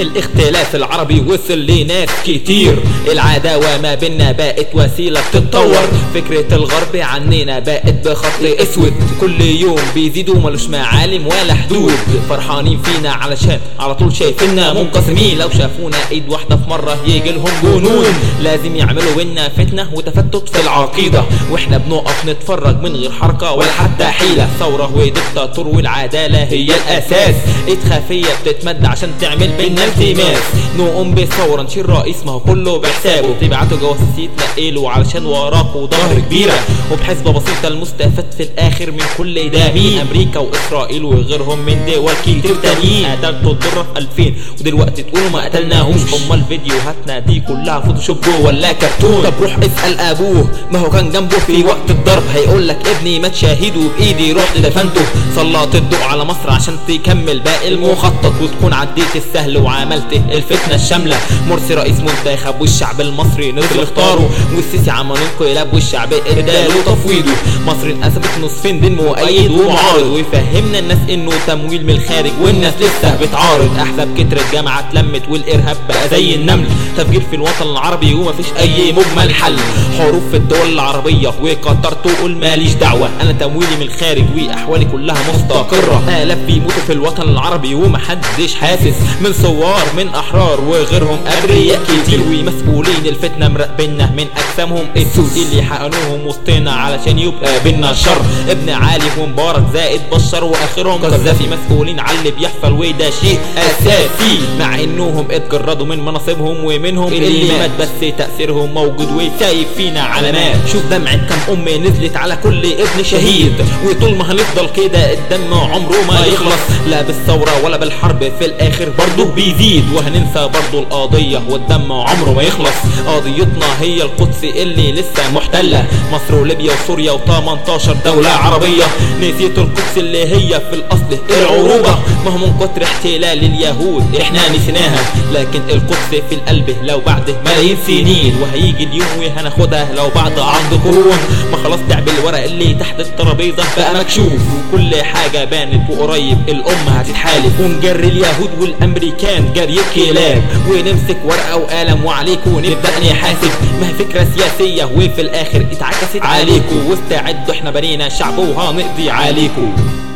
الاختلاف العربي وصل لناس كتير العداوة ما بينا بقت وسيلة تتطور فكرة الغرب عننا بقت بخط اسود كل يوم بيزيدوا ملوش معالم ولا حدود فرحانين فينا علشان على طول شايفيننا منقسمين لو شافونا ايد واحدة في مرة يجي لهم جنون لازم يعملوا بينا فتنة وتفتت في العقيدة واحنا بنقف نتفرج من غير حركة ولا حتى حيلة ثورة وديكتاتور والعدالة هي الاساس ايد خفية بتتمد عشان تعمل بينا التماس نقوم بثورة نشيل رئيس ما هو كله بحسابه تبعتوا جواسيس تنقلوا علشان وراكوا ظهر كبيرة وبحسبة بسيطة المستفاد في الاخر من كل ده مين امريكا واسرائيل وغيرهم من دول كتير تانيين قتلتوا الضرة في 2000 ودلوقتي تقولوا ما قتلناهوش امال فيديوهاتنا دي كلها فوتوشوب ولا كرتون طب روح اسال ابوه ما هو كان جنبه في وقت الضرب هيقول لك ابني مات شهيد وبايدي رحت دفنته سلطت الضوء على مصر عشان تكمل باقي المخطط وتكون عديت السهل وعملت الفتنه الشامله مرسي رئيس منتخب والشعب المصري نزل اختاره والسيسي عمل انقلاب والشعب اداله تفويضه مصر انقسمت نصفين دين مؤيد ومعارض ويفهمنا الناس انه تمويل من الخارج والناس لسه بتعارض احزاب كترت جامعه اتلمت والارهاب بقى زي النمل تفجير في الوطن العربي ومفيش اي مجمل حل حروب في الدول العربيه وقطر تقول ماليش دعوه انا تمويلي من الخارج واحوالي كلها مستقره الاف بيموتوا في الوطن العربي ومحدش حاسس من ثوار من احرار وغيرهم ابرياء كتير ومسؤولين الفتنه مراقبيننا من اجسامهم السود اللي حقنوهم وسطنا علشان يبقى بينا شر ابن علي ومبارك زائد بشر واخرهم قذافي مسؤولين على اللي بيحصل وده شيء اساسي مع انهم اتجردوا من مناصبهم ومنهم اللي مات بس تاثيرهم موجود وسايب فينا علامات شوف دمعة كم ام نزلت على كل ابن شهيد وطول ما هنفضل كده الدم عمره ما يخلص لا بالثورة ولا بالحرب في الاخر برضه بيزيد وهننسى برضه القضية والدم عمره ما يخلص قضيتنا هي القدس اللي لسه محتلة مصر وليبيا وسوريا و18 دولة عربية نسيت القدس اللي هي في الاصل العروبة ما هو من كتر احتلال اليهود احنا نسيناها لكن القدس في القلب لو بعد ملايين سنين وهيجي اليوم وهناخدها لو بعد عرض قرون ما خلاص تعب الورق اللي تحت الترابيزة بقى مكشوف وكل حاجة بانت وقريب الأم هتتحالف ونجري اليهود والأمريكان جري كلاب ونمسك ورقة وقلم وعليكم ونبدأ نحاسب ما هي فكرة سياسية وفي الآخر اتعكست عليكم واستعدوا احنا بنينا شعب وهنقضي عليكم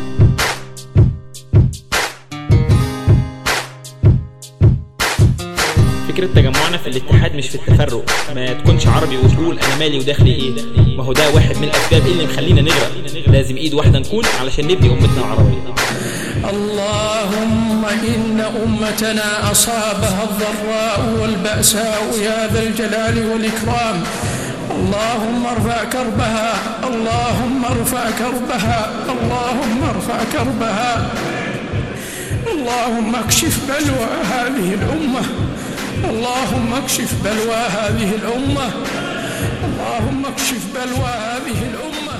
فكرة تجمعنا في الاتحاد مش في التفرق ما تكونش عربي وتقول انا مالي وداخلي ايه ما هو ده واحد من الاسباب اللي مخلينا نغرق لازم ايد واحدة نكون علشان نبني امتنا العربية اللهم إن أمتنا أصابها الضراء والبأساء يا ذا الجلال والإكرام اللهم ارفع كربها اللهم ارفع كربها اللهم ارفع كربها اللهم اكشف بلوى هذه الأمة اللهم اكشف بلوى هذه الأمة اللهم اكشف بلوى هذه الأمة